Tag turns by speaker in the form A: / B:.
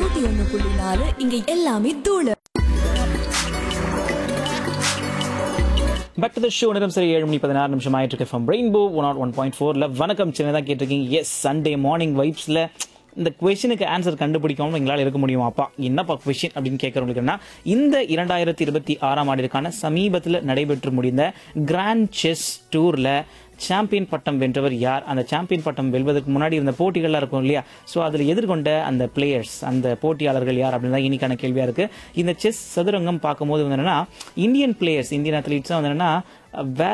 A: நூத்தி ஒண்ணு புள்ளி நாலு இங்க எல்லாமே தூளு
B: பேக் டு த ஷோ நேரம் சரி ஏழு மணி பதினாறு நிமிஷம் ஆயிட்டு இருக்கு from rainbow one nought one point ஃபோர்ல வணக்கம் சின்னதாக கேட்டிருக்கீங்க எஸ் சண்டே மார்னிங் வைப்ஸ்ல இந்த கொஷனுக்கு ஆன்சர் கண்டுபிடிக்காம எங்களால் இருக்க முடியுமா அப்பா என்னப்பா கொஷின் அப்படின்னு கேட்கறவங்களுக்குன்னா இந்த இரண்டாயிரத்தி இருபத்தி ஆறாம் ஆண்டிற்கான சமீபத்தில் நடைபெற்று முடிந்த கிராண்ட் செஸ் டூர்ல சாம்பியன் பட்டம் வென்றவர் யார் அந்த சாம்பியன் பட்டம் வெல்வதற்கு முன்னாடி இருந்த போட்டிகள்லாம் இருக்கும் இல்லையா ஸோ அதில் எதிர்கொண்ட அந்த பிளேயர்ஸ் அந்த போட்டியாளர்கள் யார் அப்படின்னு தான் இன்னைக்கான கேள்வியா இருக்கு இந்த செஸ் சதுரங்கம் பார்க்கும்போது வந்து என்னன்னா இந்தியன் பிளேயர்ஸ் இந்தியன் அத்லீட்ஸ் வந்து என்னன்னா வேற